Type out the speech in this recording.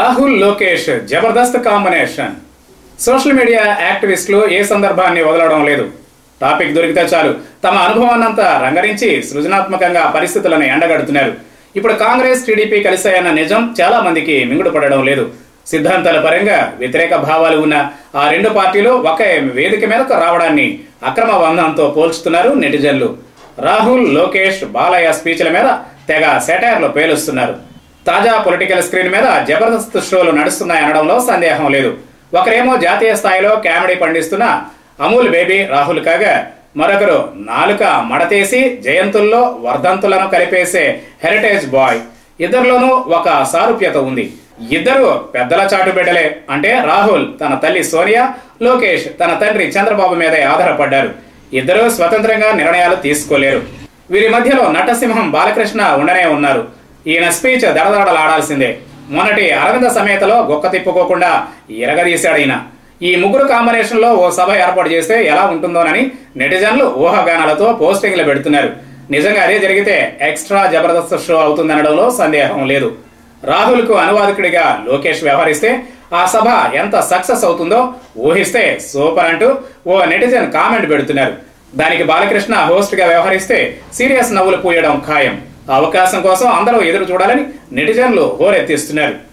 Rahul Lokesh Jabardasth combination social media యాక్టివిస్టులు ఏ సందర్భాన్ని వదలడం లేదు టాపిక్ దొరికితే చాలు తమ అనుభవాన్నంతా రంగరించి సృజనాత్మకంగా పరిస్థితులను ఎండగడుతున్నారు ఇప్పుడు కాంగ్రెస్ టీడీపీ కలిశాయన్న నిజం చాలా మందికి మింగుడు పడడం లేదు సిద్ధాంతాల పరంగా వ్యతిరేక భావాలు ఉన్న ఆ రెండు పార్టీలు ఒకే వేదిక మీదకు రావడాన్ని అక్రమ బంధంతో పోల్చుతున్నారు నెటిజన్లు రాహుల్ లోకేష్ బాలయ్య స్పీచ్ల మీద తెగ సెటైర్లు పేలుస్తున్నారు తాజా పొలిటికల్ స్క్రీన్ మీద జబర్దస్త్ షోలు నడుస్తున్నాయనడంలో సందేహం లేదు ఒకరేమో జాతీయ స్థాయిలో కామెడీ పండిస్తున్న అమూల్ బేబీ రాహుల్ కాగా మరొకరు నాలుక మడతేసి జయంతుల్లో వర్ధంతులను కలిపేసే హెరిటేజ్ బాయ్ ఇద్దరిలోనూ ఒక సారూప్యత ఉంది ఇద్దరు పెద్దల చాటు బిడ్డలే అంటే రాహుల్ తన తల్లి సోనియా లోకేష్ తన తండ్రి చంద్రబాబు మీదే ఆధారపడ్డారు ఇద్దరూ స్వతంత్రంగా నిర్ణయాలు తీసుకోలేరు వీరి మధ్యలో నటసింహం బాలకృష్ణ ఉండనే ఉన్నారు ఈయన స్పీచ్ దడదడలాడాల్సిందే మొన్నటి అరవింద సమేతలో గొక్క తిప్పుకోకుండా ఎరగదీశాడు ఈయన ఈ ముగ్గురు కాంబినేషన్ లో ఓ సభ ఏర్పాటు చేస్తే ఎలా ఉంటుందోనని నెటిజన్లు ఊహాగానాలతో పోస్టింగ్లు పెడుతున్నారు నిజంగా అదే జరిగితే ఎక్స్ట్రా జబర్దస్త్ షో అవుతుందనడంలో సందేహం లేదు రాహుల్ కు అనువాదకుడిగా లోకేష్ వ్యవహరిస్తే ఆ సభ ఎంత సక్సెస్ అవుతుందో ఊహిస్తే సూపర్ అంటూ ఓ నెటిజన్ కామెంట్ పెడుతున్నారు దానికి బాలకృష్ణ హోస్ట్ గా వ్యవహరిస్తే సీరియస్ నవ్వులు పూయడం ఖాయం ఆ అవకాశం కోసం అందరూ ఎదురు చూడాలని నెటిజన్లు హోరెత్తిస్తున్నారు